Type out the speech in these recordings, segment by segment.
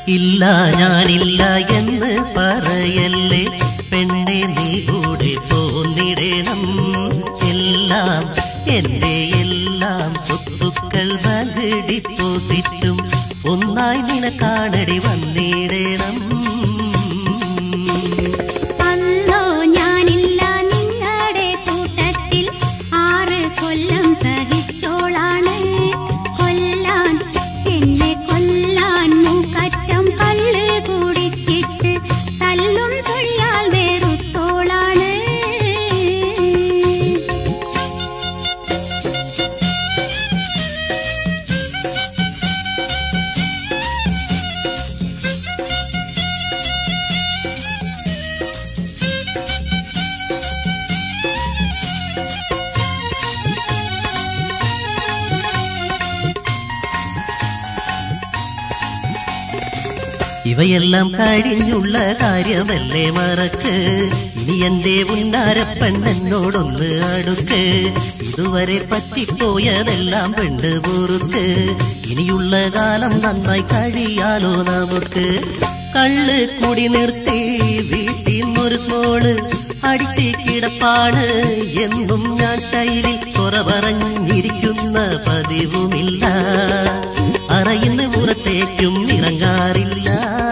ഇല്ല ഞാനില്ല എന്ന് പറയല്ലേ പെണ്ണെ നീ കൂടെ പോന്നിടണം എല്ലാം എന്റെ എല്ലാം സ്വത്തുക്കൾ ബാങ്ക് ഡിപ്പോസിറ്റും ഒന്നായി നിനക്കാണടി വന്നിടണം അല്ലോ ഞാനില്ല നിങ്ങളുടെ കൂട്ടത്തിൽ ആറ് കൊല്ലം സഹിച്ചോളാണ് കൊല്ലാൻ എന്നെ കൊല്ലാൻ മൂക്കറ്റം കല്ല് കുടിച്ചിട്ട് തല്ലും തൊഴിയാൽ വേറുത്തോളാണ് ഇവയെല്ലാം കഴിഞ്ഞുള്ള കാര്യമല്ലേ മറക്ക് ഇനി എന്റെ ഉന്നാരപ്പെണ്ണെന്നോടൊന്ന് അടുക്ക് ഇതുവരെ പറ്റിപ്പോയതെല്ലാം പെണ്ണ് പൊറുക്ക് ഇനിയുള്ള കാലം നന്നായി കഴിയാലോ നമുക്ക് കള്ള് കുടി നിർത്തി വീട്ടിൽ നിന്നൊരു സ്മോള് അടിച്ച് കിടപ്പാണ് എന്നും ഞാൻ സ്റ്റൈലിൽ കുറ പറഞ്ഞിരിക്കുന്ന പതിവുമില്ല അറയിന്ന് പുറത്തേക്കും ഇറങ്ങാറില്ല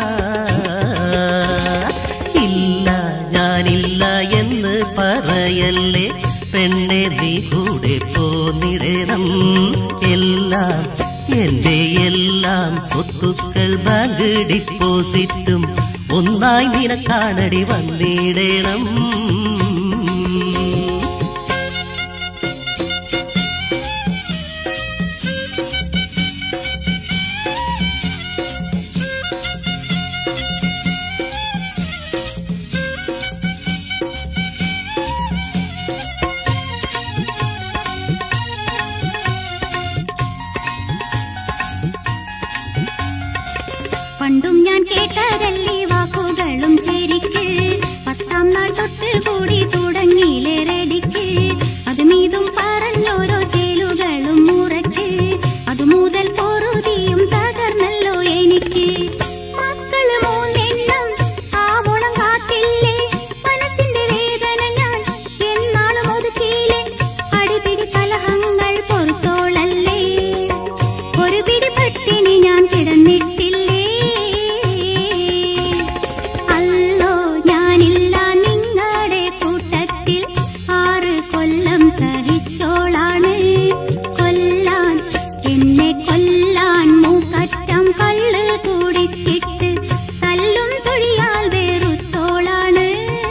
ഇല്ല ഞാനില്ല എന്ന് പറയല്ലേ പെണ്ണെ നീ കൂടെ പോന്നിടണം എല്ലാം എന്റെ എല്ലാം സ്വത്തുക്കൾ ബാങ്ക് ഡിപ്പോസിറ്റും ഒന്നായി നിനക്കാണടി വന്നിടണം പണ്ടും ഞാൻ കേട്ടതല്ലീ വാക്കുകളും ശരിക്ക് പത്താം നാൾ തൊട്ട് കൂടി തുടങ്ങിയില്ലേ റെഡിക്ക് അത് മീതും പറഞ്ഞോരോ ചേലുകളും മുറച്ച് അത് മുതൽ പൊറുതിയും തകർന്നല്ലോ എനിക്ക് മക്കള് മൂന്നെണ്ണം ആവോളം കാത്തില്ലേ മനസ്സിന്റെ വേദന ഞാൻ എന്നാളും ഒതുക്കിയില്ലേ അടിപിടി കലഹങ്ങൾ പൊറുത്തോളല്ലേ ഒരു പിടി പട്ടിണി ഞാൻ കിടന്നിട്ടില്ലേ അല്ലോ ഞാനില്ല നിങ്ങളുടെ കൂട്ടത്തിൽ ആറ് കൊല്ലം സഹിച്ചോളാണ് കൊല്ലാൻ എന്നെ കൊല്ലാൻ മൂക്കറ്റം കള്ള് കുടിച്ചിട്ട് തല്ലും തൊഴിയാൽ വേറുത്തോളാണ്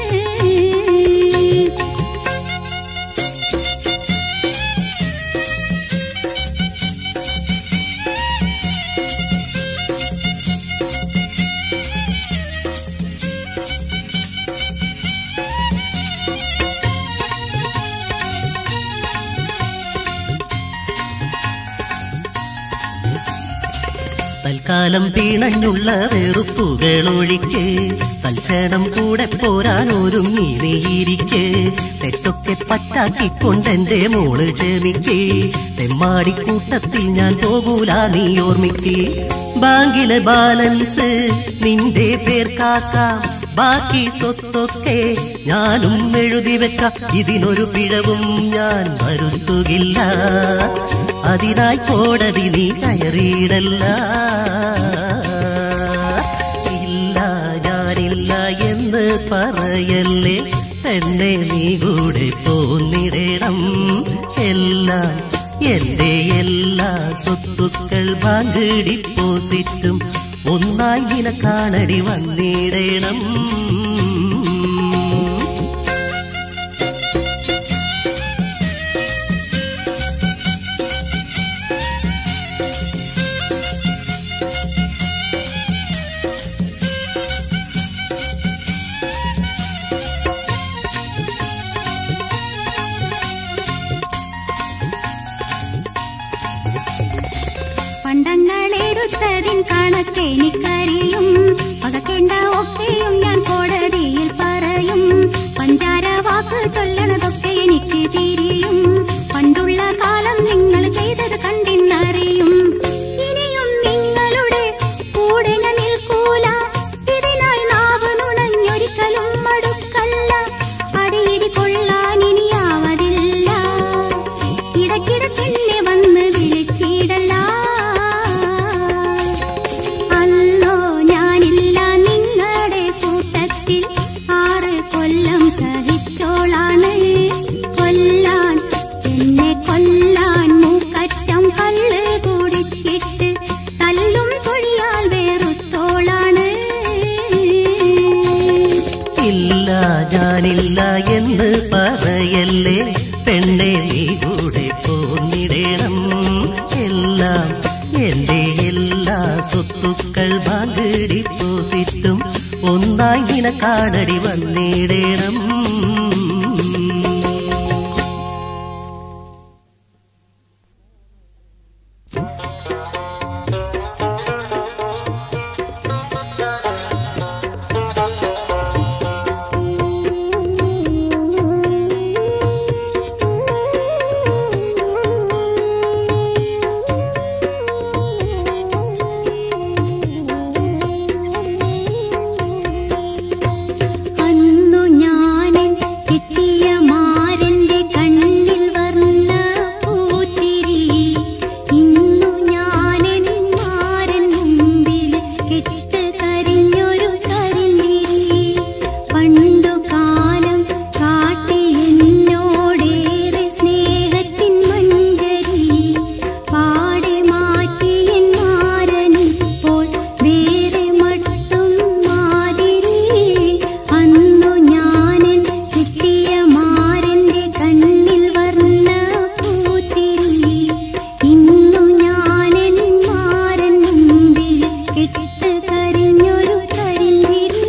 തൽക്കാലം പീണഞ്ഞുള്ള വെറുപ്പുകൾ ഒഴിക്ക് തൽക്ഷണം കൂടെ പോരാൻ ഒരുങ്ങി നീയിരിക്ക് തെറ്റൊക്കെ പറ്റാക്കിക്കൊണ്ടെന്റെ മോള് ക്ഷമിക്ക് തെമ്മാടിക്കൂട്ടത്തിൽ ഞാൻ പോകൂല നീ ഓർമ്മിക്ക് ബാങ്കിലെ ബാലൻസ് നിന്റെ പേർ കാക്കാം ബാക്കി സ്വത്തൊക്കെ ഞാനും എഴുതി വെക്കാം ഇതിനൊരു പിഴവും ഞാൻ വരുത്തുകില്ല അതിനായി കോടതി നീ കയറിയിടല്ല ഇല്ല ഞാനില്ല എന്ന് പറയല്ലേ എന്നെ നീ കൂടെ പോന്നിടണം എല്ലാം എന്റെ എല്ലാ സ്വത്തുക്കൾ ബാങ്ക് ഡിപ്പോസിറ്റും ഒന്നായി നിനക്കാണടി വന്നിടണം പണ്ടങ്ങളെടുത്തതിൻ കണക്കെനിക്കറിയും പകക്കേണ്ട ഒക്കെയും ഞാൻ കോടതി സ്വത്തുക്കൾ ബാങ്ക് ഡിപ്പോസിറ്റും ഒന്നായി നിനക്കാടടി വന്നിടണം അന്നു ഞാനൻ കിട്ടിയ മാരന്റെ കണ്ണിൽ വർണ്ണ പൂത്തിരി ഇന്നു ഞാനൻ മാരൻ മുമ്പിൽ കെട്ട് കരിഞ്ഞൊരു കരിന്തിരി പണ്ടു കാലം കാട്ടി എന്നോടേറെ സ്നേഹത്തിൻ മഞ്ചരി പാടെ മാറ്റിയൻ മാരനിപ്പോൾ വേറെ മട്ടും മാതിരി അന്നു ഞാനൻ കിട്ടിയ മാരന്റെ കണ്ണിൽ വർണ്ണ പൂത്തിരി ഇന്നു ഞാനൻ മാരൻ മുമ്പിൽ കെട്ട് കരിഞ്ഞൊരു കരിന്തിരി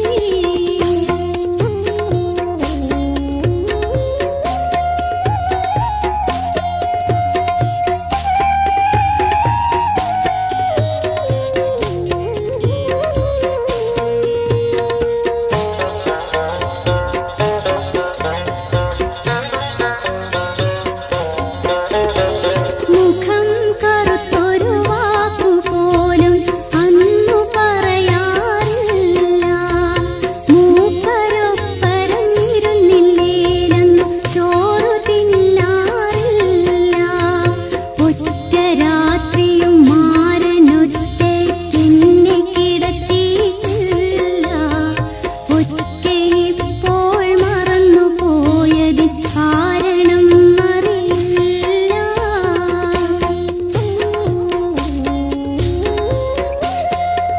മുഖം കറുത്തൊരു വാക്കുപോലും അന്നു പറയാറില്ല മൂപ്പരൊപ്പരം ഇരുന്നില്ലേലെന്നു ചോറു തിന്നാറില്ല ഒറ്റ രാത്രിയും മാരനൊറ്റയ്ക്കെന്നെ കിടത്തിയില്ല ഒറ്റ ഇപ്പോൾ മറന്നു പോയതിൻ കാരണം അറിയില്ല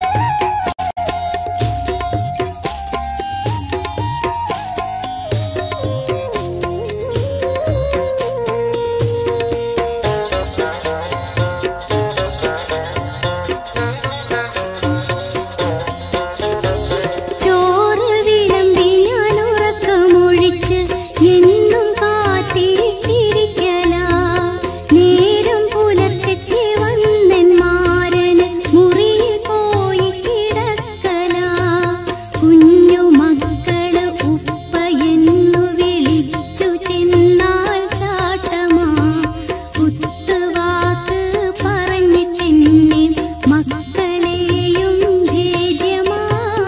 ചോറ് വിളമ്പി ഞാൻ ഉറക്കമൊഴിച്ച് എന്നും കാത്തിരിക്കല നേരം പുലർച്ചയ്ക്ക് വന്നൻ മാരന് മുറിയിൽ പോയി കിടക്കല കുഞ്ഞു മക്കള് ഉപ്പ എന്നു വിളിച്ചു ചെന്നാൽ ചാട്ടമാ കുത്തുവാക്ക് പറഞ്ഞിട്ടെന്നെ മക്കളെയും ധൈര്യമാ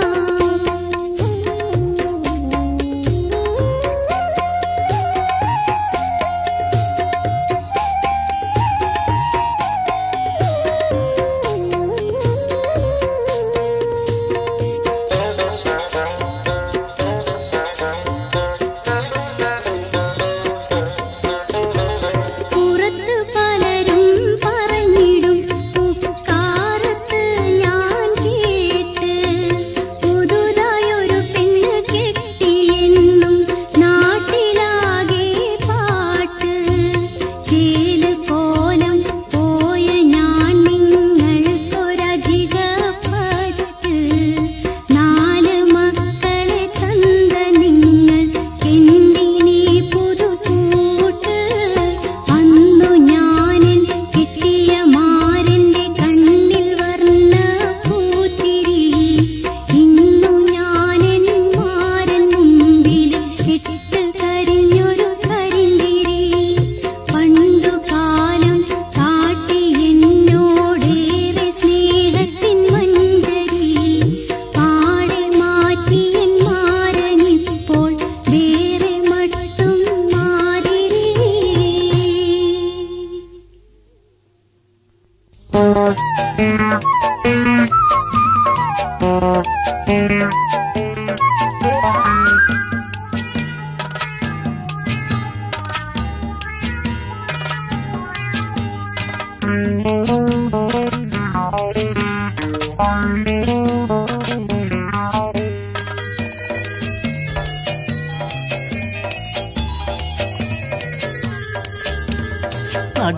പുറത്ത് പലരും പറഞ്ഞിടും പുക്കാരത്ത് ഞാൻ കേട്ട് പുതുതായൊരു പെണ്ണ് കെട്ടിയെന്നും നാട്ടിലാകെ പാട്ട് ചേല് കോലം പോയ ഞാൻ നിങ്ങൾക്കൊരധിക പറ്റ് നാല് മക്കളെ തന്ന നിങ്ങൾ എന്തിനീ പുതുകൂട്ട് അന്നു ഞാനൻ കിട്ടിയ മാരന്റെ കണ്ണിൽ വർണ്ണ പൂത്തിരി ഇന്നു ഞാനൻ മാരൻ മുമ്പിൽ കെട്ട് കരിഞ്ഞൊരു കരിന്തിരി പണ്ടു കാലം കാട്ടി എന്നോടേറെ സ്നേഹത്തിൻ മഞ്ചരി പാടെ മാറ്റിയൻ മാരനിപ്പോൾ വേറെ മട്ടും മാതിരി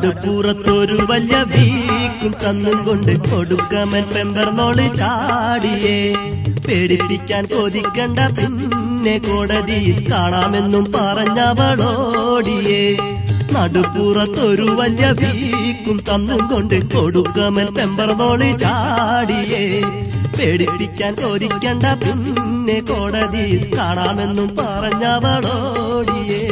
നടുപ്പുറത്തൊരു വലിയ വീക്കും തന്നും കൊണ്ട് കൊടുക്കമൻ പെമ്പർന്നോള് ചാടിയേ പേടിപ്പിക്കാൻ കൊതിക്കണ്ട പിന്നെ കോടതിയിൽ കാണാമെന്നും പറഞ്ഞവളോടിയേ നടുപ്പുറത്തൊരു വലിയ വീക്കും തന്നും കൊണ്ട് കൊടുക്കമൻ പെമ്പർന്നോള് ചാടിയേ പേടിപ്പിക്കാൻ കൊതിക്കണ്ട പിന്നെ കോടതിയിൽ കാണാമെന്നും പറഞ്ഞവളോടിയേ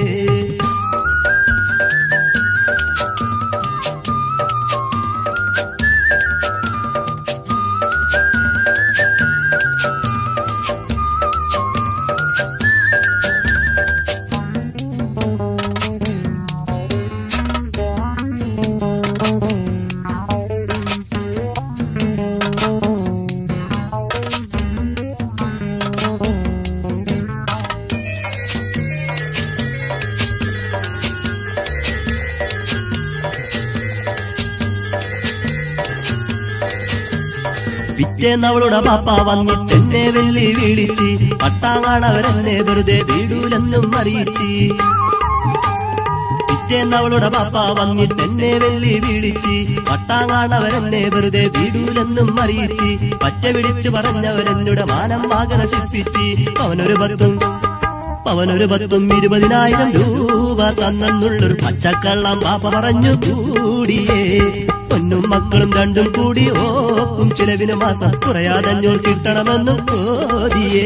പിറ്റേന്നവളുടെ പാപ്പ വന്നിട്ട് എന്നെ വെല്ലി വീടിച്ച് പട്ടാങ്ങാണവരെന്നെ വെറുതെ വീടൂലെന്നും അറിയിച്ച് പിറ്റേന്നവളുടെ പാപ്പ വന്നിട്ട് എന്നെ വെല്ലി വീടിച്ച് പട്ടാങ്ങാണവരെന്നെ വെറുതെ വീടൂലെന്നും അറിയിച്ച് പറ്റ പിടിച്ചു പറഞ്ഞവരെന്നുടെ മാനം ആകെ നശിപ്പിച്ച് അവനൊരു പത്തും അവനൊരു പത്തും ഇരുപതിനായിരം രൂപ തന്നെന്നുള്ളൊരു പച്ചക്കള്ളം പാപ്പ പറഞ്ഞു കൂടിയേ പൊന്നും മക്കളും രണ്ടും കൂടി ഓക്കും ചിലവിന് മാസം കുറയാതെ അഞ്ഞൂറ് കിട്ടണമെന്നും കോതിയേ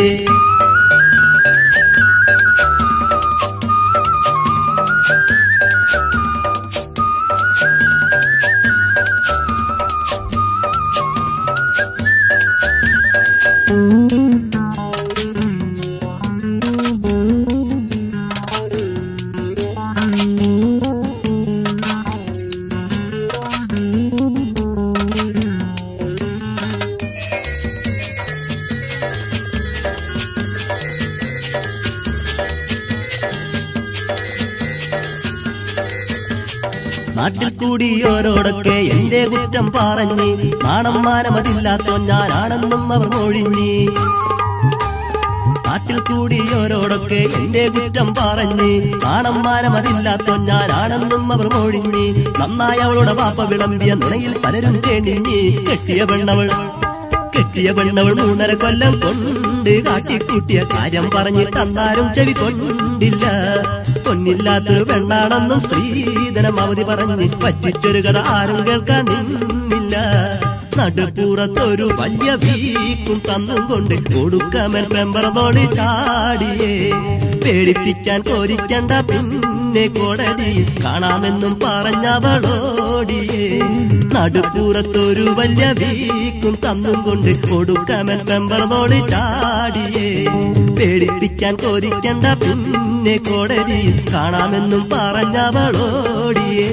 നാട്ടിൽ കൂടിയോരോടൊക്കെ എന്റെ കുറ്റം പറഞ്ഞ് നാണം മാനമതില്ലാത്തോ ഞാനാണെന്നും അവർ മൊഴിഞ്ഞ് നാട്ടിൽ കൂടിയോരോടൊക്കെ എന്റെ കുറ്റം പറഞ്ഞ് നാണം മാനമതില്ലാത്തോ ഞാനാണെന്നും അവർ മൊഴിഞ്ഞ് നന്നായി അവളുടെ പാപ്പ വിളമ്പിയ നുണയിൽ പലരും തേണിഞ്ഞ് കെട്ടിയ പെണ്ണവൾ കെട്ടിയ പെണ്ണവൾ മൂന്നര കൊല്ലം കൊണ്ട് കാട്ടിക്കൂട്ടിയ കാര്യം പറഞ്ഞ് തന്നാരും ചെവി കൊണ്ടില്ല പൊന്നില്ലാത്തൊരു പെണ്ണാണെന്നും സ്ത്രീധനം അവധി പറഞ്ഞ് പറ്റിച്ചൊരു കഥ ആരും കേൾക്കാൻ നിന്നില്ല നടുപ്പുറത്തൊരു വലിയ വീക്കും തന്നും കൊണ്ട് കൊടുക്കമൻ പെമ്പറന്നോട് ചാടിയേ പേടിപ്പിക്കാൻ കോരിക്കണ്ട പിന്നെ കോടതി കാണാമെന്നും പറഞ്ഞവളോടിയേ നടുപ്പുറത്തൊരു വലിയ വീക്കും തന്നും കൊണ്ട് കൊടുക്കമൻ പെമ്പറന്നോട് ചാടിയേ പേടിപ്പിക്കാൻ കോരിക്കണ്ട പിന്നെ കോടതി കാണാമെന്നും പറഞ്ഞവളോടിയേ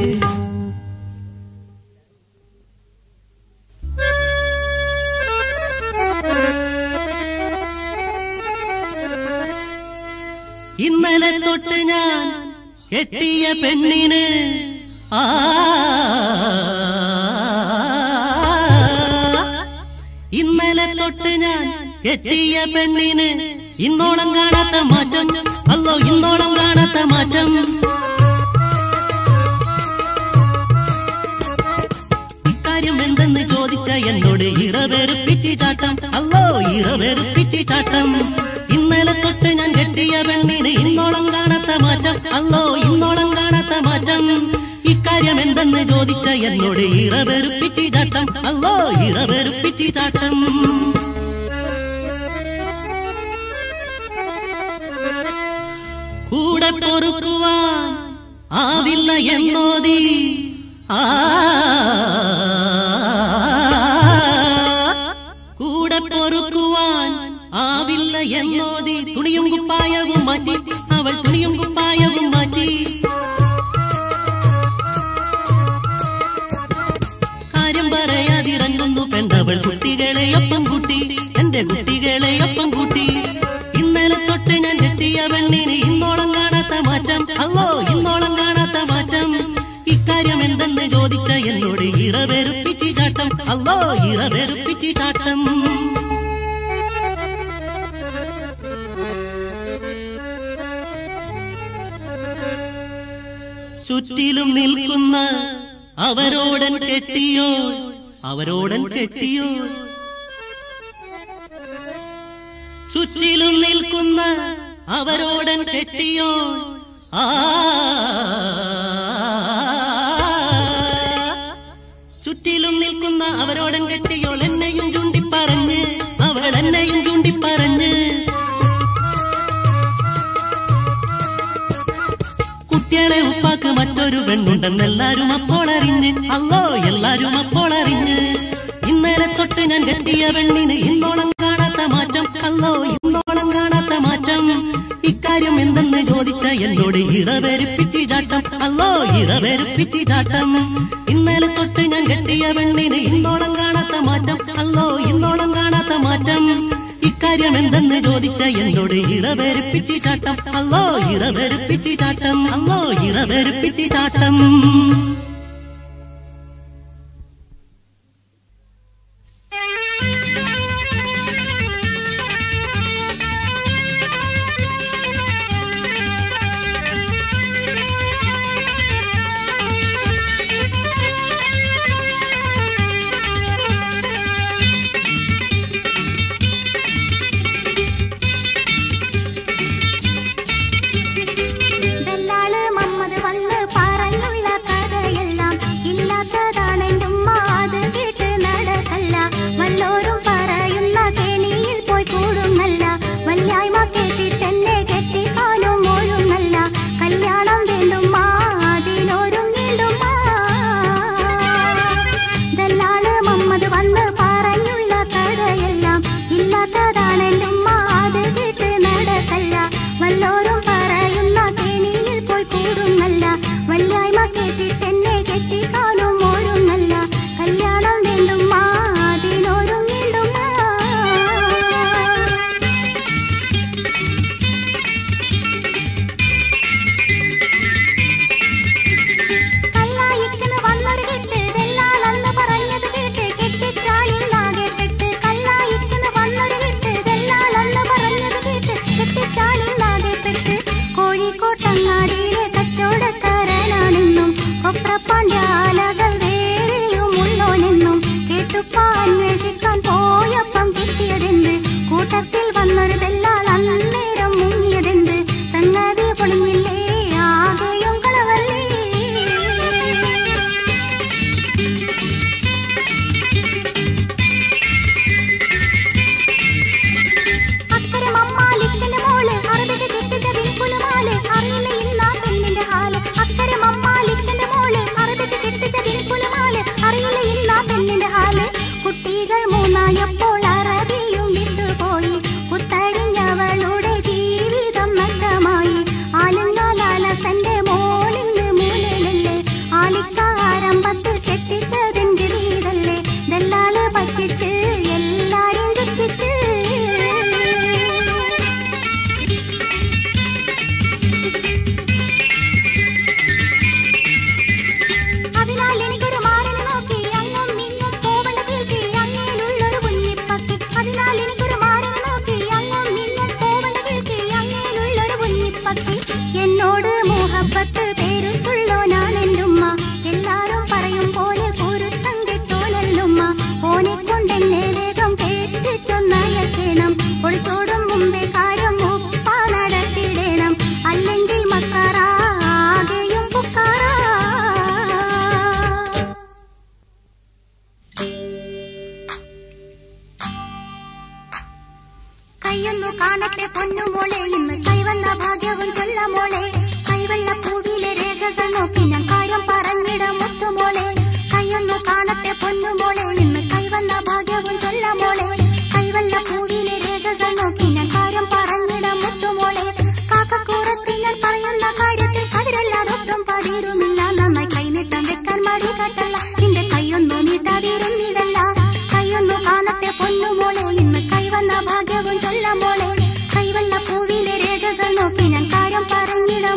ഇന്നലെ തൊട്ട് ഞാൻ കെട്ടിയ പെണ്ണിന് ആ ഇന്നലെ തൊട്ട് ഞാൻ കെട്ടിയ പെണ്ണിന് ഇന്നോളം കാണാത്ത മാറ്റം അല്ലോ ഇന്നോളം കാണാത്ത മാറ്റം ഇക്കാര്യം എന്തെന്ന് ചോദിച്ച എന്നോട് ഇറവെറുപ്പിച്ച് ചാട്ടം അല്ലോ ഇറവെറുപ്പിച്ച് ചാട്ടം ഇന്നലെ തൊട്ട് ഞാൻ കെട്ടിയ പെണ്ണിന് ഇന്നോളം കാണാത്ത മാറ്റം അല്ലോ ഇന്നോളം കാണാത്ത മാറ്റം ഇക്കാര്യം എന്തെന്ന് ചോദിച്ച എന്നോട് ഇറവെറുപ്പിച്ച് ചാട്ടം അല്ലോ ഇറവെറുപ്പിച്ച് ചാട്ടം കൂടെ പൊറുക്കുവാൻ ആവില്ല എന്നോതി ആ കൂടെ പൊറുക്കുവാൻ ആവില്ല എന്നോതി തുണിയും കുപ്പായവും മാറ്റി അവൾ തുണിയും കുപ്പായവും മാറ്റി കാര്യം പറയാതിറങ്ങുന്നു പെണ്ണവൾ കുട്ടികളെ ഒപ്പം കൂട്ടി എന്റെ കുട്ടികളെ ഒപ്പം കൂട്ടി ഇന്നലെ തൊട്ട് ഞാൻ എത്തിയ പെണ്ണിന് ഇന്നോളം കാണാത്ത മാറ്റം അല്ലോ ഇന്നോളം കാണാത്ത മാറ്റം ഇക്കാര്യം എന്തെന്ന് ചോദിച്ച എന്നോട് ഇറവെറുപ്പിച്ച് ചാട്ടം അല്ലോ ഇറവെറുപ്പിച്ച് ചാട്ടം ചുറ്റിലും നിൽക്കുന്ന അവരോടൻ കെട്ടിയോ അവരോടൻ കെട്ടിയോ ചുറ്റിലും നിൽക്കുന്ന അവരോടൻ കെട്ടിയോ ആ ചുറ്റിലും നിൽക്കുന്ന അവരോടൻ കെട്ടിയോൾ എന്നെയും ചൂണ്ടിപ്പറഞ്ഞ് അവൾ എന്നെയും ചൂണ്ടിപ്പറഞ്ഞ് കുട്ടികളെ ഉപ്പാക്ക് മറ്റൊരു പെണ്ണുണ്ടെന്ന് എല്ലാരും അപ്പോൾ അറിഞ്ഞ് അല്ലോ എല്ലാരും അപ്പോൾ അറിഞ്ഞ് ഇന്നലെ തൊട്ട് ഞാൻ കെട്ടിയ പെണ്ണിന് ഇന്നോളം കാണാത്ത മാറ്റം അല്ലോ ഇന്നോളം കാണാത്ത മാറ്റം ഇക്കാര്യം എന്തെന്ന് ചോദിച്ച എന്നോട് ഇറവെരുപ്പിച്ച് ചാട്ടം അല്ലോ ഇറവെരുപ്പിച്ച് ചാട്ടം ഇന്നലെ തൊട്ട് ഞാൻ കെട്ടിയ പെണ്ണിന് ഇന്നോളം കാണാത്ത മാറ്റം അല്ലോ ഇന്നോളം കാണാത്ത മാറ്റം ഇക്കാര്യം എന്തെന്ന് ചോദിച്ച എന്നോട് ഇറവെരുപ്പിച്ച് ചാട്ടം അല്ലോ ഇറവെരുപ്പിച്ച് ചാട്ടം അല്ലോ ഇറവെരുപ്പിച്ച് ചാട്ടം ദല്ലാള് മമ്മദ് വന്ന് പറഞ്ഞുള്ള കഥയെല്ലാം ഇല്ലാത്തതാണെന്റുമ്മ അത് കേട്ട് നടക്കല്ല വല്ലോരും പറയുന്ന കെണിയിൽ പോയി കൂടുന്നല്ല വല്യായ്മ കേട്ടിട്ടെന്നെ കെട്ടിക്കാനും ഒഴുന്നല്ല കല്യാണം വേണ്ടുമ്മ അതിനൊരുങ്ങിടുമ്മ ദല്ലാള് മമ്മദ് വന്ന് പറഞ്ഞുള്ള കഥയെല്ലാം ഇല്ലാത്തതാണെന്റുമ്മ അത് കേട്ട് നടക്കല്ല വല്ലോരും പറയുന്ന കെണിയിൽ പോയി കൂടുന്നല്ല വല്യായ്മ കേട്ടിട്ടെന്നെ കെട്ടിക്കാനും ഓടുന്നല്ല കല്യാണം വേണ്ടുമ്മ അതിനൊരുങ്ങിടുമ്മ കല്ലായിക്കിന് വന്നൊരു കെട്ട് ദല്ലാളെന്ന് പറഞ്ഞത് കേട്ട് കെട്ടിച്ചാലിന്നാകെ പെട്ട് കല്ലായിക്കിന് വന്നൊരു കെട്ട് ദല്ലാളെന്ന് പറഞ്ഞത് കേട്ട് കെട്ടിച്ചാലിന്നാകെ പെട്ട് കോഴിക്കോട്ടങ്ങാടിയിലെ കച്ചവടക്കാരനാണെന്നും കൊപ്രപ്പാണ്ഡ്യാലകൾ വേറെയും ഉള്ളോനെന്നും കേട്ടുപ്പ അന്വേഷിക്കാൻ പോയപ്പം കിട്ടിയതെന്ത് കൂട്ടത്തിൽ വന്നൊരു ദല്ലാൾ അന്നേരം മുങ്ങിയതെന്ത് സംഗതി പൊളിഞ്ഞില്ലേ ആകെയും കളവല്ലേ അക്കരെ മമ്മാലിക്കന്റെ മോള് അറബിക കെട്ടിച്ചതിൻ കുലുമാല് അറിയില്ല ഇന്നാ പെണ്ണിന്റെ ഹാല് അക്കരെ മമ്മാലിക്കന്റെ മോള് അറബിക കെട്ടിച്ചതിൻ കുലുമാല് അറിയില്ല ഇന്നാ പെണ്ണിന്റെ ഹാല് കുട്ടികൾ മൂന്നായപ്പോൾ അറബിയും വിട്ടുപോയി പുത്തഴിഞ്ഞവളുടെ ജീവിതം നഷ്ടമായി ആലിങ്ങാലാലസന്റെ മോളിന്ന് മൂലയിലല്ലേ ആലിക്കാരംഭത്തിൽ കെട്ടിച്ചതിന്റെ വീതല്ലേ ദല്ലാള് പറ്റിച്ച് എല്ലാരും ദുഃഖിച്ച് അതിനാൽ എനിക്കൊരു മാറിനെ നോക്കി അങ്ങും ഇങ്ങും പോവള കേൾക്കി അങ്ങേലുള്ളൊരു കുഞ്ഞിപ്പക്കി അതിനാൽ എനിക്കൊരു മാറിനെ നോക്കി അങ്ങും ഇങ്ങും പോവള കേൾക്കി അങ്ങേലുള്ളൊരു കുഞ്ഞിപ്പക്കി എന്നോട് മോഹപ്പത്ത് പേരുള്ളോനാണെന്റുമ്മ എല്ലാരും പറയും പോലെ പൊരുത്തം കെട്ടോനല്ലുമ്മ ഓനെ കൊണ്ടെന്നെ വേഗം കേട്ടിച്ചൊന്നയക്കണം ഒളിച്ചോടും മുമ്പേ കാര്യം ഉപ്പ നടത്തിയിടണം അല്ലെങ്കിൽ മക്കാറ ആകെയും പുക്കാറ കയ്യൊന്നു കാണട്ടെ പൊന്നുമോളെ ഇന്ന് കൈവന്ന ഭാഗ്യവും ചൊല്ല മോളെ കൈവെള്ള പൂവിലെ രേഖകൾ നോക്കി ഞാൻ കാര്യം പറഞ്ഞിട മുത്തുമോളെ കയ്യൊന്നു കാണട്ടെ പൊന്നുമോളെ ഇന്ന് കൈവന്ന ഭാഗ്യവും ചൊല്ല മോളെ കൈവെള്ള പൂവിലെ രേഖകൾ നോക്കി ഞാൻ കാര്യം പറഞ്ഞിട മുത്തുമോളെ കാക്കക്കൂറത്തിൽ ഞാൻ പറയുന്ന കാര്യത്തിൽ കതിരല്ലാതൊട്ടും പതിരുമില്ല നന്നായി കൈനീട്ടം വെക്കാൻ മടി കാട്ടല്ല നിന്റെ കൈയൊന്നു നീട്ടാതിരുന്നിടല്ല കൈയൊന്നു കാണട്ടെ പൊന്നുമോളെ ഇന്ന് കൈവന്ന ഭാഗ്യവും ചൊല്ല മോളെ കൈവെള്ള പൂവിലെ രേഖകൾ നോക്കി ഞാൻ കാര്യം പറഞ്ഞിട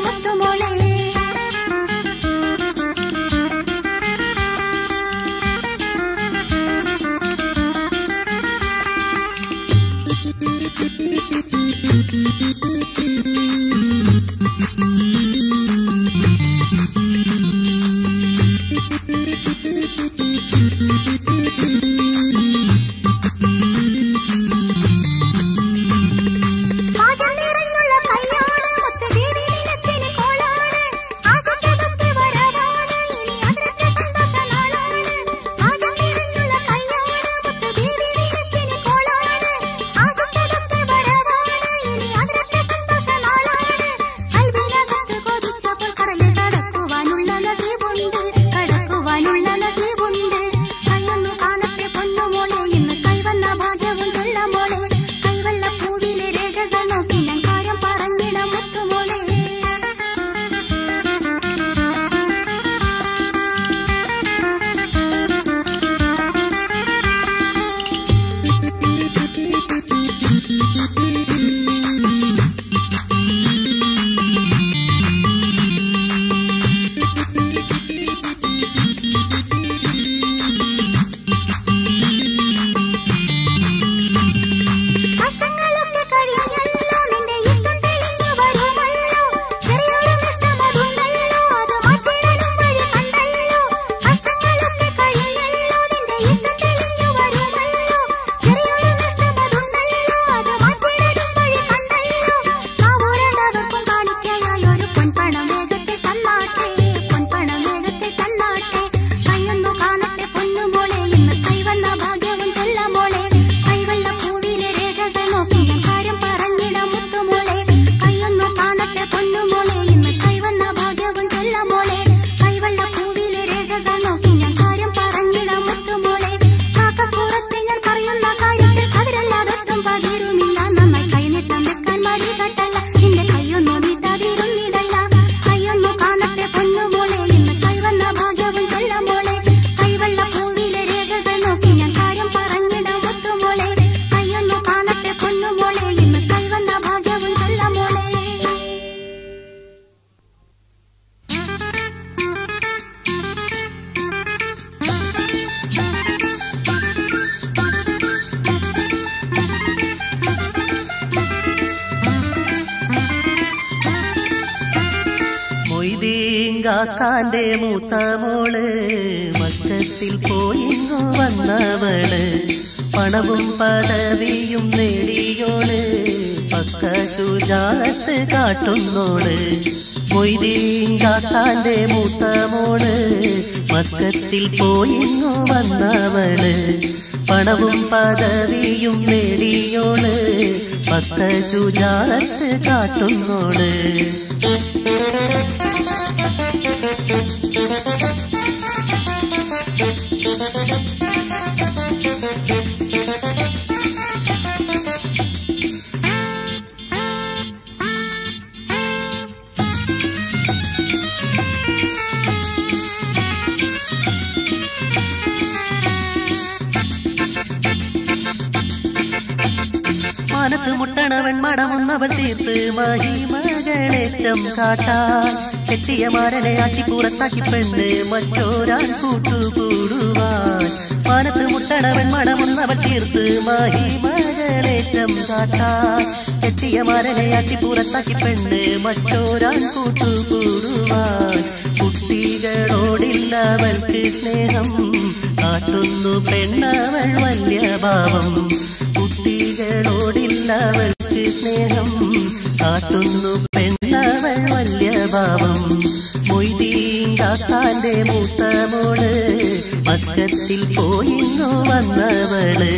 മൊയ്തീങ്കാക്കാന്റെ മൂത്ത മോള് മക്കത്തിൽ പോയിങ്ങു വന്നവള് പണവും പദവിയും നേടിയോള് പക്ക ശുചാലത്ത് കാട്ടുന്നോള് മൊയ്തീങ്കാക്കാന്റെ മൂത്ത മോള് മസ്കത്തിൽ പോയിങ്ങു വന്നവള് പണവും പദവിയും നേടിയോള് പക്ക ശുചാലത്ത് കാട്ടുന്നോള് മാനത്ത് മുട്ടണവൻ മടമുന്നവൾ തീർത്ത് മഹിമകളേറ്റം കാട്ടാൻ കെട്ടിയ മാരനെ ആട്ടി പുറത്താക്കി പെണ്ണ് മറ്റോരാൻ കൂട്ടുകൂടുവാൻ മാനത്ത് മുട്ടണവൻ മടമുന്നവൾ തീർത്ത് മഹിമകളേറ്റം കാട്ടാൻ കെട്ടിയ മാരനെ ആട്ടി പുറത്താക്കി പെണ്ണ് മറ്റോരാൻ കൂട്ടുകൂടുവാൻ കുട്ടികളോടില്ലവൾക്ക് സ്നേഹം കാട്ടുന്നു പെണ്ണവൾ വലിയ ഭാവം കുട്ടികളോടില്ലവൾക്ക് സ്നേഹം കാട്ടുന്നു പെണ്ണവൾ വലിയ ഭാവം മൊയ്തീങ്കാക്കാന്റെ മൂത്ത മോള് മസ്കത്തിൽ പോയിന്നു വന്നവള്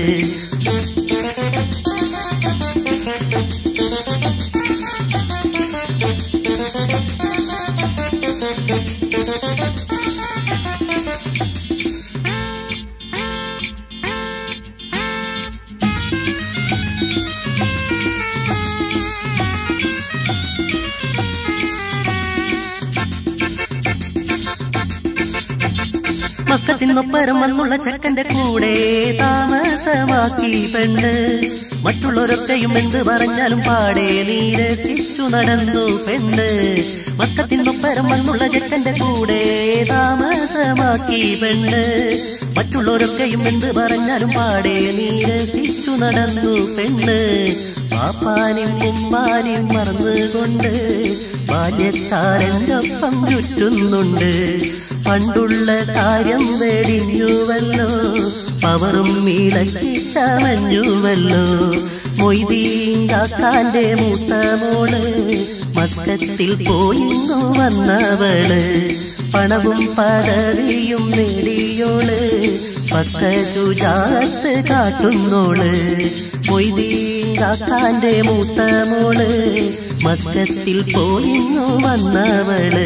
മസ്കത്തിനൊപ്പരം വന്നുള്ള ചെക്കന്റെ കൂടെ താമസമാക്കി പെണ്ണ് മറ്റുള്ളവരൊക്കെയും എന്ത് പറഞ്ഞാലും പാടെ നീരസിച്ചു നടന്നു പെണ്ണ് മസ്കത്തിനൊപ്പരം വന്നുള്ള ചെക്കന്റെ കൂടെ താമസമാക്കി പെണ്ണ് മറ്റുള്ളവരൊക്കെയും എന്ത് പറഞ്ഞാലും പാടെ നീരസിച്ചു നടന്നു പെണ്ണ് പാപ്പാനും ഉമ്മാനും മറന്നുകൊണ്ട് ബാല്യക്കാരൻ്റെ ഒപ്പം ചുറ്റുന്നുണ്ട് പണ്ടുള്ള കാര്യം വെടിഞ്ഞുവല്ലോ പവറും മീളക്കി ചമഞ്ഞുവല്ലോ മൊയ്തീങ്കാക്കാന്റെ മൂത്ത മോള് മസ്കത്തിൽ പോയിന്നു വന്നവള് പണവും പദവിയും നേടിയോള് പക്ക ശുചാത്ത് കാട്ടുന്നോള് മൊയ്തീങ്കാക്കാന്റെ മൂത്ത മോള് മസ്കത്തിൽ പോയിന്നു വന്നവള്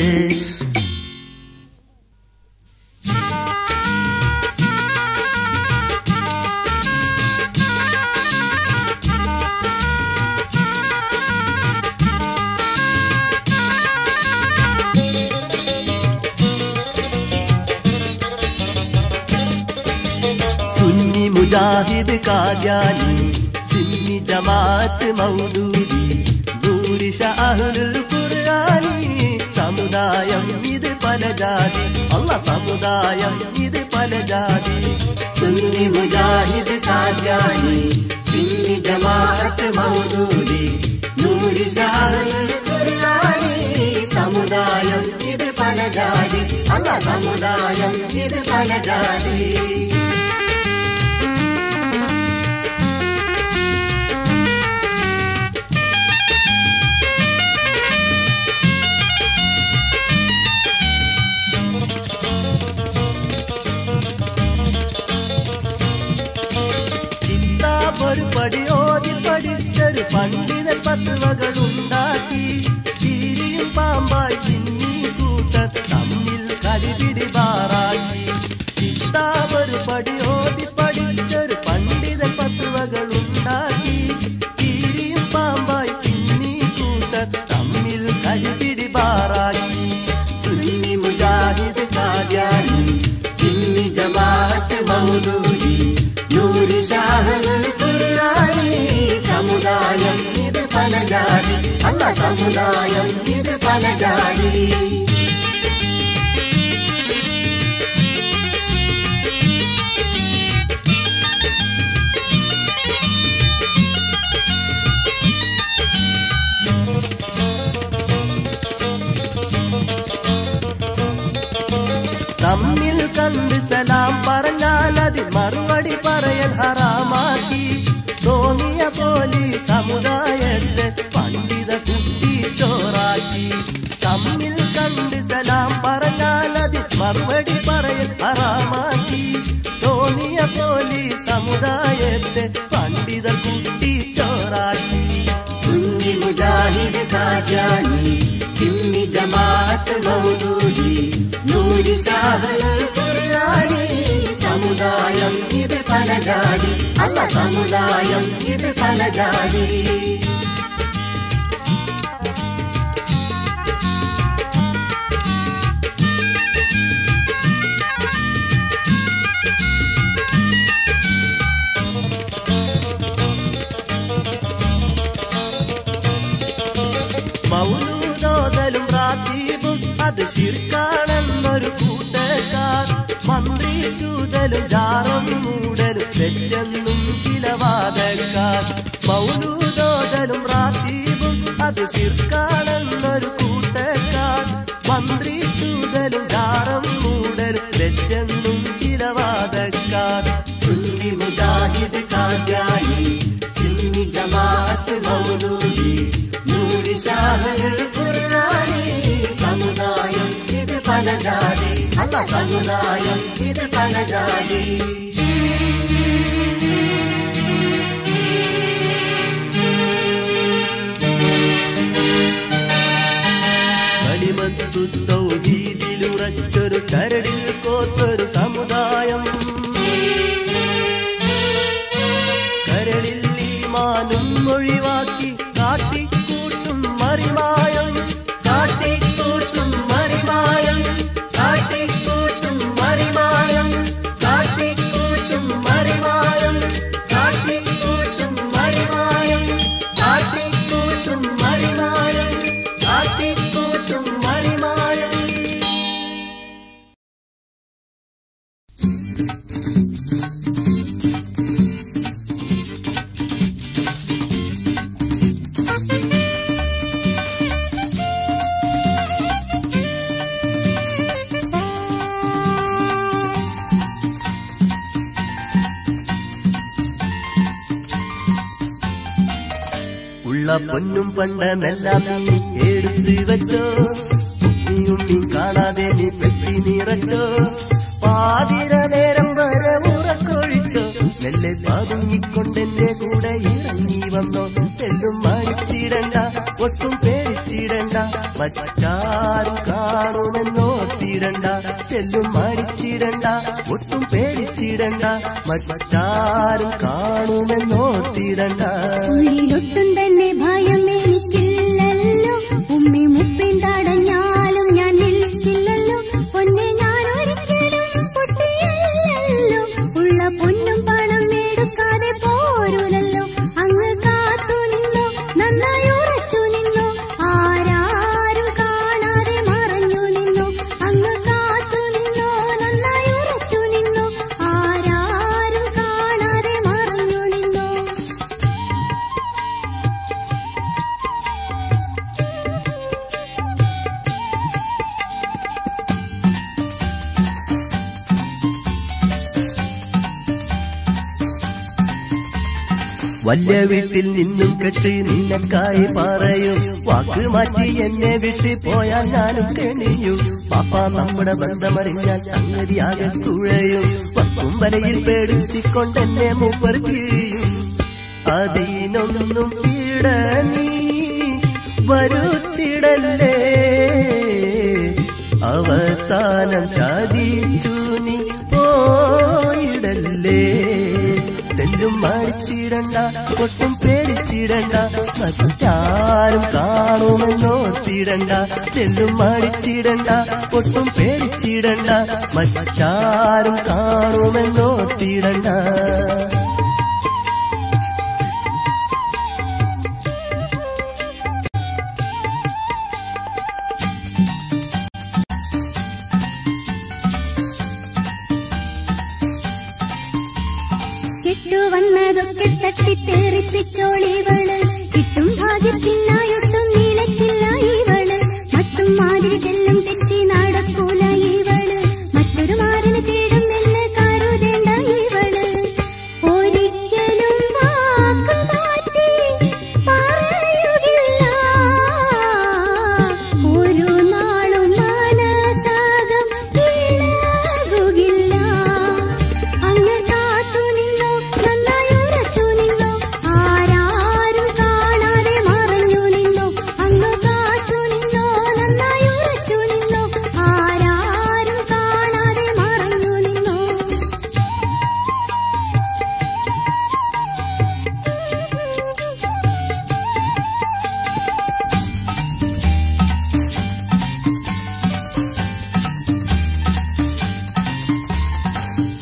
സുന്നി മുജാഹിദ് കാദ്യാനി സിന്നി ജമാഅത്ത് മൗദൂദി ഭൂരിഷ അഹ്ലുൽ ഖുർആനി സമുദായം ഇത് പല ജാതി അല്ല സമുദായം ഇത് പല ജാതി സുന്നി മുജാഹിദ് കാദ്യാനി സിന്നി ജമാഅത്ത് മൗദൂദി ഭൂരിഷ അഹ്ലുൽ ഖുർആനി സമുദായം ഇത് പല ജാതി അല്ല സമുദായം ഇത് പല ജാതി കിതാബൊരു പടി ഓതി പഠിച്ചൊരു പണ്ഡിതൻ പത്തുവകൾ ഉണ്ടാക്കി കീരിയും പാമ്പായി പിന്നീ കൂട്ടർ തമ്മിൽ കടിപിടി പാറാക്കി കിതാബൊരു പടി ഓതി പഠിച്ചൊരു പണ്ഡിതൻ പത്തുവകൾ ഉണ്ടാക്കി കീരിയും പാമ്പായി പിന്നീ കൂട്ടർ തമ്മിൽ കടിപിടി പാറാക്കി സുന്നി മുജാഹിദ് കാദ്യാനി സിന്നി ജമാഅത്ത് മൗദൂദി നൂരി ഷാഹുൽ ഖുർആനി സമുദായം ഇത് പല ജാതി അല്ല സമുദായം ഇത് പല ജാതി കണ്ട് സലാം പറഞ്ഞാൽ അതിൽ മറുപടി പറയൽ ഹറാമാക്കി തോന്നിയ പോലെ സമുദായത്തെ പണ്ഡിത കുട്ടി ചോറാക്കി തമ്മിൽ കണ്ട് സലാം പറഞ്ഞാൽ അതിൽ മറുപടി പറയൽ ഹറാമാക്കി തോന്നിയ പോലെ സമുദായത്തെ പണ്ഡിത കുട്ടി ചോറാക്കി സുന്നി മുജാഹിദ് ഖാജാനി സിന്നി ജമാഅത്ത് മൗദൂദി നൂരി ഷാഹൽ ഖുർആനി സമുദായം ഇത് പല ജാതി അല്ല സമുദായം ഇത് പല ജാതി മൗലൂദോതലും റാത്തീബും അത് ശിർക്കാണെന്നൊരു കൂട്ടക്കാർ മന്ത്രി ചൂതലും ജാറും മൂടലും തെറ്റെന്നും ചില വാദക്കാർ മൗലൂദോതലും റാത്തീബും അത് ശിർക്കാണെന്നൊരു കൂട്ടക്കാർ മന്ത്രി ചൂതലും ജാറും മൂടലും തെറ്റെന്നും ചില വാദക്കാർ സുന്നി മുജാഹിദ് ഖാജാനി സിന്നി ജമാഅത്ത് മൗദൂദി നൂരി ഷാഹൽ ഖുർആനി സമുദായം ഇത് പല ജാതി അല്ല സമുദായം ഇത് പല ജാതി കളിമത്തു തൗഹീദിലുറച്ചൊരു കരടിൽ കോത്തൊരു സമുദായം കരളിൽ ഈമാനും ഒഴിവാക്കി കാട്ടിക്കൂട്ടും മറിമായം കാട്ടിക്കൂട്ടും മറിമായം കാട്ടിക്കൂട്ടും മറിമായം കാട്ടിക്കൂട്ടും മറിമായം കാട്ടിക്കൂട്ടും മറിമായം കാട്ടിക്കൂട്ടും മറിമായം കാട്ടിക്കൂട്ടും മറിമായം ഉള്ള പൊന്നും പണ്ടമെല്ലാം നീ എടുത്ത് വെച്ചോ ഉമ്മി ഉമ്മി കാണാതെ നീ പെട്ടി നിറച്ചോ പാതിര നേരം വരെ ഉറക്കൊഴിച്ചോ മെല്ലെ പതുങ്ങിക്കൊണ്ടെന്റെ കൂടെ ഇറങ്ങി വന്നോ എല്ലും മടിച്ചിടണ്ട ഒട്ടും പേടിച്ചിടണ്ട മറ്റാരും കാണുമെന്നോർത്തിടണ്ട എല്ലും മടിച്ചിടണ്ട ഒട്ടും പേടിച്ചിടണ്ട മറ്റാരും കാണുമെന്നോർത്തിടണ്ട ഉള്ളിലൊട്ടും തന്നെ ഭയം എനിക്കില്ലല്ലോ ഉമ്മി മുപ്പിൻ തടഞ്ഞാലും ഞാൻ നിൽക്കില്ലല്ലോ പൊന്നെ ഞാൻ ഒരിക്കലും പൊട്ടിയല്ലോ ഉള്ള പൊന്നും പണം എടുക്കാതെ പോരൂലല്ലോ അങ്ങ് കാത്തു നിന്നോ നന്നായി ഉറച്ചു നിന്നോ ആരാരും കാണാതെ മറഞ്ഞു നിന്നോ അങ്ങ് കാത്തു നിന്നോ നന്നായി ഉറച്ചു നിന്നോ ആരാരും കാണാതെ മറഞ്ഞു നിന്നോ വല്യ വീട്ടിൽ നിന്നും കെട്ടി നിന്നക്കായി പറയും വാക്ക് മാറ്റി എന്നെ വിട്ട് പോയാൽ ഞാനും കെണിയും പാപ്പ നമ്മുടെ ബന്ധമറിഞ്ഞാൽ സംഗതിയാകെ തുഴയും വക്കും വലയിൽ പേടിച്ചിക്കൊണ്ടെന്നെ മൂപ്പർ കിഴിയും അതിനൊന്നും പീഡ നീ വരുത്തിടല്ലേ അവസാനം ചതിച്ചു നീ പോയിടല്ലേ തെല്ലും മടിച്ചിടണ്ട ഒട്ടും പേടിച്ചിടണ്ട മറ്റാരും കാണുമെന്നോർത്തിടണ്ട തെല്ലും മടിച്ചിടണ്ട ഒട്ടും പേടിച്ചിടണ്ട മറ്റാരും കാണുമെന്നോർത്തിടണ്ട കെട്ടുവന്നതൊക്കെ തട്ടിത്തേറിപ്പിച്ചോളിവള് കിട്ടും ഭാഗ്യത്തിനായൊട്ടും നീലച്ചില്ല ഇവള് മറ്റും മാതിരി ചെല്ലും തെറ്റി നടക്കൂല ഇവള് മറ്റൊരു മാറിന് തേടി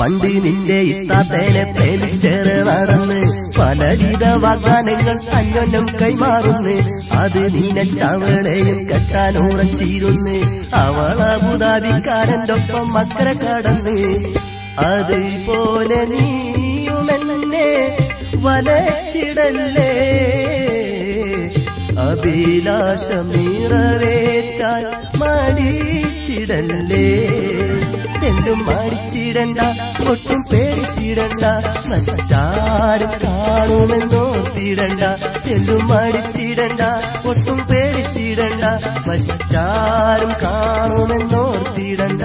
പണ്ട് നിന്റെ ഇഷ്ടാത്തേനെ പ്രേമിച്ചേറെ നടന്ന് പലവിധ വാഗ്ദാനങ്ങൾ അന്യോന്യം കൈമാറുന്നു അത് നീനച്ചവളെയും കെട്ടാൻ ഉറച്ചിരുന്ന് അവൾ അബുദാബിക്കാരന്റെ ഒപ്പം മക്കരെ കടന്ന് അതുപോലെ നീയുമെന്നെ വലച്ചിടല്ലേ അഭിലാഷം നിറവേറ്റാൻ മടിച്ചിടല്ലേ തെല്ലും മടിച്ചിടണ്ട ഒട്ടും പേടിച്ചിടണ്ട മറ്റാരും കാണുമെന്നോർത്തിടണ്ട തെല്ലും മടിച്ചിടണ്ട ഒട്ടും പേടിച്ചിടണ്ട മറ്റാരും കാണുമെന്നോർത്തിടണ്ട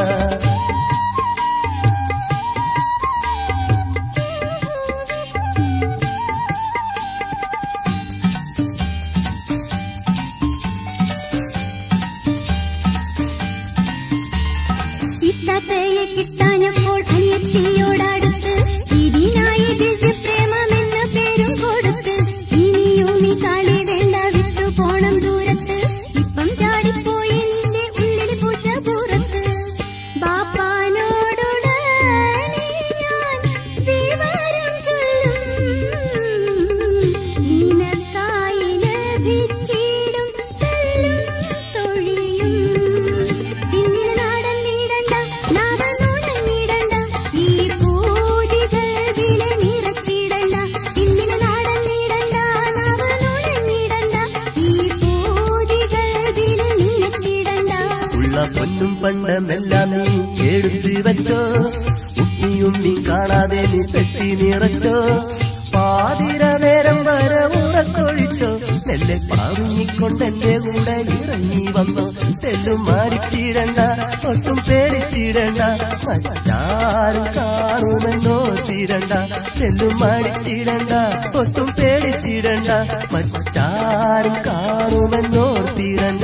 ഇത്താത്തയെ കിട്ടാനപ്പോൾ അനിയത്തിയോടടുത്ത് ഇതിനായി ദിവ്യ പ്രേമമെന്ന പേരും കൊടുത്ത് ഇനിയും ഈ കളി വേണ്ട വിട്ടു പോണം ദൂരത്ത് ഇപ്പം ചാടിപ്പോയി നിന്റെ ഉള്ളിൽ പൂച്ച പുറത്ത് ബാപ്പാനോടുടനെ ഞാൻ വിവരം ചൊല്ലും നിനക്കായി ലഭിച്ചിടും തെല്ലും തൊഴിയും പിന്നിൽ നടന്നിടണ്ട നാടനോടങ്ങിടണ്ട ഈ പൂതികൾ വില നിറച്ചിടണ്ട പിന്നിൽ നടന്നിടണ്ട നാടനോടങ്ങിടണ്ട ഈ പൂതികൾ വില നിറച്ചിടണ്ട ഉള്ള പൊന്നും പണ്ടമെല്ലാം നീ എടുത്ത് വെച്ചോ ഉണ്ണിയും നീ കാണാതെ നീ പെട്ടി നിറച്ചോ പാതിര നേരം വരെ ഉറക്കൊഴിച്ചോ നെല്ലെ പാറുങ്ങിക്കൊണ്ട് എന്റെ കൂടെ ഇറങ്ങി വന്നോ തെല്ലും മാടിച്ചിടണ്ട ഒട്ടും പേടിച്ചിടണ്ട മറ്റാരും കാണുമെന്നോ തിരണ്ട തെല്ലും മാടിച്ചിടണ്ട ഒട്ടും പേടിച്ചിടണ്ട മറ്റാരും കാണുമെന്നോ തിരണ്ട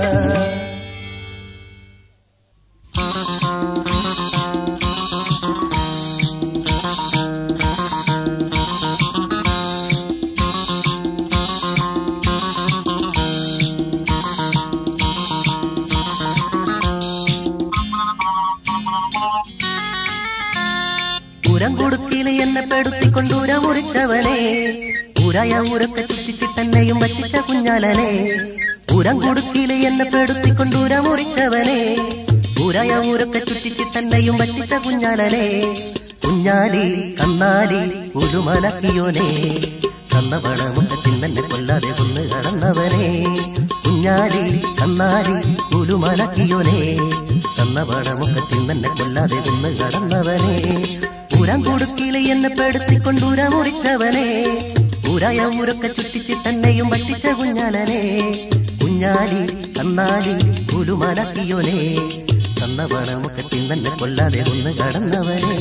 ഉരം കൊടുക്കില് എന്നെ പെടുത്തിക്കൊണ്ട് ഉര മുറിച്ചവനെ ഉരായ ഉരക്കെ ചുറ്റിച്ചിട്ടെന്നെയും പറ്റിച്ച കുഞ്ഞാലനെ ഉരം കൊടുക്കില് എന്നെ പെടുത്തിക്കൊണ്ട് ഉര മുറിച്ചവനെ ഉരായ ഉരക്കെ ചുറ്റിച്ചിട്ടെന്നെയും പറ്റിച്ച കുഞ്ഞാലനെ കുഞ്ഞാലി കണ്ണാലി ഉലുമലക്കിയോനെ കന്നവള മുഖത്തിൽ തന്നെ കൊല്ലാതെ കൊന്ന് കടന്നവനെ കുഞ്ഞാലി കണ്ണാലി ഉലുമലക്കിയോനെ കന്നവള മുഖത്തിൽ തന്നെ കൊല്ലാതെ കൊന്ന് കടന്നവനെ ഉരം കൊടുക്കില് എന്നെ പെടുത്തിക്കൊണ്ട് ഉര മുറിച്ചവനെ ഉരായ ഉരക്കെ ചുറ്റിച്ചിട്ടെന്നെയും പറ്റിച്ച കുഞ്ഞാലനെ കുഞ്ഞാലി കണ്ണാലി ഉലുമലക്കിയോനെ കന്നവള മുഖത്തിൽ തന്നെ കൊല്ലാതെ കൊന്ന് കടന്നവനെ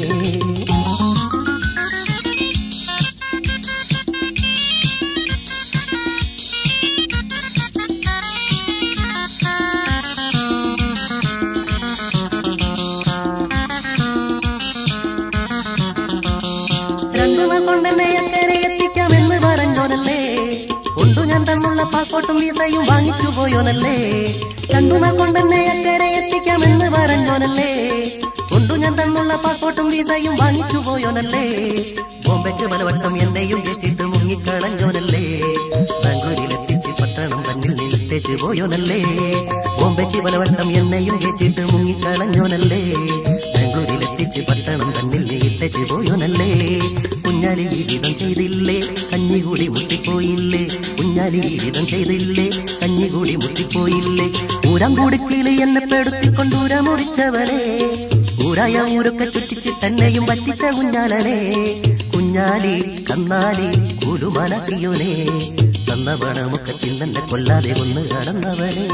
രണ്ടുനാൾ കൊണ്ടെന്നെ അക്കരെ എത്തിക്കാമെന്ന് പറഞ്ഞോനല്ലേ കൊണ്ടു ഞാൻ തന്നുള്ള പാസ്പോർട്ടും വിസയും വാങ്ങിച്ചു പോയോനല്ലേ രണ്ടുനാൾ കൊണ്ടെന്നെ അക്കരെ എത്തിക്കാമെന്ന് പറഞ്ഞോനല്ലേ കൊണ്ടു ഞാൻ തന്നുള്ള പാസ്പോർട്ടും വിസയും വാങ്ങിച്ചു പോയോനല്ലേ ബോംബെക്ക് പലവട്ടം എന്നെയും കെട്ടിട്ട് മുങ്ങിക്കളഞ്ഞോനല്ലേ ബാംഗ്ലൂരിലെത്തിച്ച് പട്ടണം തന്നിൽ നിൽത്തേച്ച് പോയോനല്ലേ ബോംബെക്ക് പലവട്ടം എന്നെയും കെട്ടിട്ട് മുങ്ങിക്കളഞ്ഞോനല്ലേ ബാംഗ്ലൂരിലെത്തിച്ച് പട്ടണം തന്നിൽ നീട്ടച്ച് പോയോനല്ലേ കുഞ്ഞാലി ജീവിതം ചെയ്തില്ലേ കഞ്ഞികൂടി മുട്ടിപ്പോയില്ലേ കുഞ്ഞാലി ജീവിതം ചെയ്തില്ലേ കഞ്ഞികൂടി മുട്ടിപ്പോയില്ലേ ഊരം കുടുക്കില് എന്നെ പെടുത്തിക്കൊണ്ട് ഊര മുറിച്ചവനെ ഊരായ ഊരൊക്കെ ചുറ്റിച്ചിട്ടെന്നെയും പറ്റിച്ച കുഞ്ഞാലനെ കുഞ്ഞാലി കന്നാലി കുലുമലക്കിയോനെ തന്നവണ മുഖത്തിൽ തന്നെ കൊല്ലാതെ ഒന്ന് കടന്നവനെ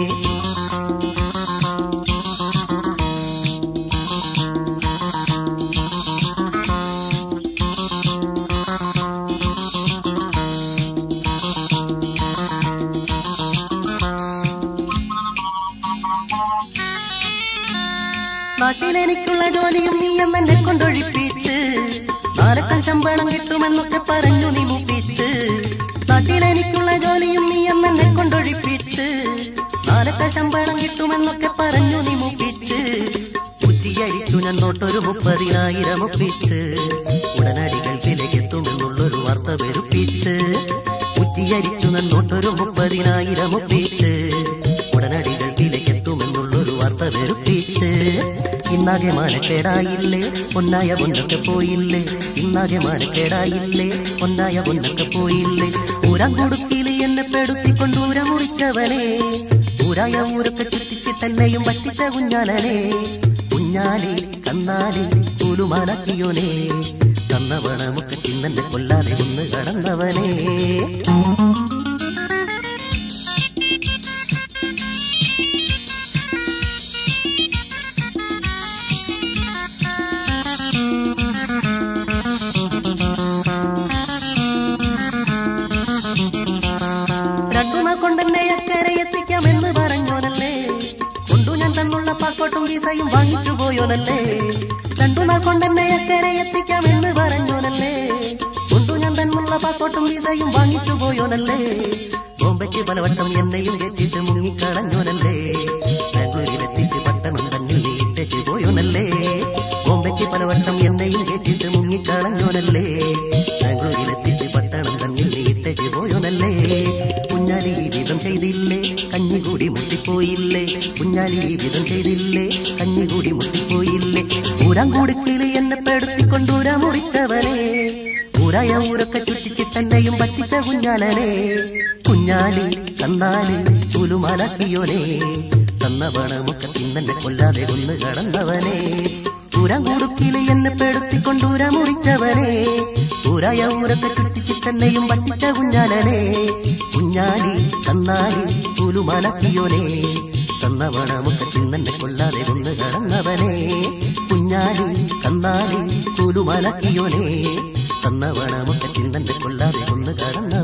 നാട്ടിലെനിക്കുള്ള ജോലിയും നീ എന്നെ കൊണ്ടൊഴിപ്പിച്ച് നാലക്കം ശമ്പളം കിട്ടുമെന്നൊക്കെ പറഞ്ഞു നീ മുപ്പിച്ച് നാട്ടിലെനിക്കുള്ള ജോലിയും നീ എന്നെ കൊണ്ടൊഴിപ്പിച്ച് നാലക്ക ശമ്പളം കിട്ടുമെന്നൊക്കെ പറഞ്ഞു നീ മുപ്പിച്ച് കുറ്റിയ ഉറ്റിയരിച്ചു ഞാൻ നോട്ടൊരു മുപ്പതിനായിരം ഒപ്പിച്ച് ഉടനടി ഗൾഫിലേക്ക് എത്തുമെന്നുള്ളൊരു വാർത്ത പെരുപ്പിച്ച് ഉറ്റിയരിച്ചു ഞാൻ നോട്ടൊരു മുപ്പതിനായിരം ഒപ്പിച്ച് ഉടനടി ഗൾഫിലേക്ക് എത്തുമെന്നുള്ളൊരു വാർത്ത പെരുപ്പിച്ച് ഇന്നാകെ മാനക്കേടായില്ലേ ഒന്നായ പൊന്നൊക്കെ പോയില്ലേ ഇന്നാകെ മാനക്കേടായില്ലേ ഒന്നായ പൊന്നൊക്കെ പോയില്ലേ ഊരാൻ കൊടുക്കില് എന്നെ പെടുത്തിക്കൊണ്ടൂര മുറിച്ചവനെ ഊരായ ഊരൊക്കെ ചുറ്റിച്ചിട്ടെന്നെയും പറ്റിച്ച കുഞ്ഞാലനെ കുഞ്ഞാലി കന്നാലി കൂലുമാലാക്കിയോനെ തന്നവണമൊക്കെ തിന്നെ കൊല്ലാതെ ഒന്ന് കടന്നവനെ രണ്ടുനാൾ കൊണ്ടെന്നെ അക്കരെ എത്തിക്കാമെന്ന് പറഞ്ഞോനല്ലേ കൊണ്ടു ഞാൻ തന്നുള്ള പാസ്പോർട്ടും വിസയും വാങ്ങിച്ചു പോയോനല്ലേ രണ്ടുനാൾ കൊണ്ടെന്നെ അക്കരെ എത്തിക്കാമെന്ന് പറഞ്ഞോനല്ലേ കൊണ്ടു ഞാൻ തന്നുള്ള പാസ്പോർട്ടും വിസയും വാങ്ങിച്ചു പോയോനല്ലേ ബോംബയ്ക്ക് പലവട്ടം എന്നെയും കെട്ടിട്ട് മുങ്ങിക്കളഞ്ഞോനല്ലേ ബാംഗ്ലൂരിൽ എത്തിച്ച് പട്ടണം തന്നിൽ ഇട്ടച്ച് പോയോനല്ലേ ബോംബയ്ക്ക് പലവട്ടം എന്നെയും കെട്ടിട്ട് മുങ്ങിക്കളഞ്ഞോനല്ലേ ബാംഗ്ലൂരിൽ എത്തിച്ച് പട്ടണം തന്നിൽ ഇട്ടച്ച് പോയോനല്ലേ കുഞ്ഞാലി ഈ വിധം ചെയ്തില്ലേ കഞ്ഞികൂടി മുട്ടിപ്പോയില്ലേ കുഞ്ഞാലി ഈ വിധം ചെയ്തില്ലേ കഞ്ഞികൂടി മുട്ടിപ്പോയില്ലേ ഊരാൻ കൊടുക്കില് എന്നെ പെടുത്തിക്കൊണ്ടൂരാ മുറിച്ചവനെ ഊരായ ഊരൊക്കെ ചുറ്റിച്ചിട്ടെന്നെയും പറ്റിച്ച കുഞ്ഞാലനെ കുഞ്ഞാലി കന്നാലി തുലുമാലാക്കിയോനെ തന്ന പണമൊക്കെ തിന്നെ കൊല്ലാതെ ഒന്ന് കടന്നവനെ ഊരാൻ കൊടുക്കില് എന്നെ പെടുത്തിക്കൊണ്ടൂരാ മുറിച്ചവനെ ഊരായ ഊരൊക്കെ ചുറ്റിച്ചിട്ടെന്നെയും പറ്റിച്ച കുഞ്ഞാലനെ കുഞ്ഞാലി കന്നാലി തുലുമാലാക്കിയോനെ തന്ന പണമൊക്കെ തിന്നെ കൊല്ലാതെ ഒന്ന് കടന്നവനെ കുഞ്ഞാലി കന്നാലി തുലുമാലാക്കിയോനെ തന്ന പണമൊക്കെ തിന്നെ കൊല്ലാതെ ഒന്ന് കടന്നവനെ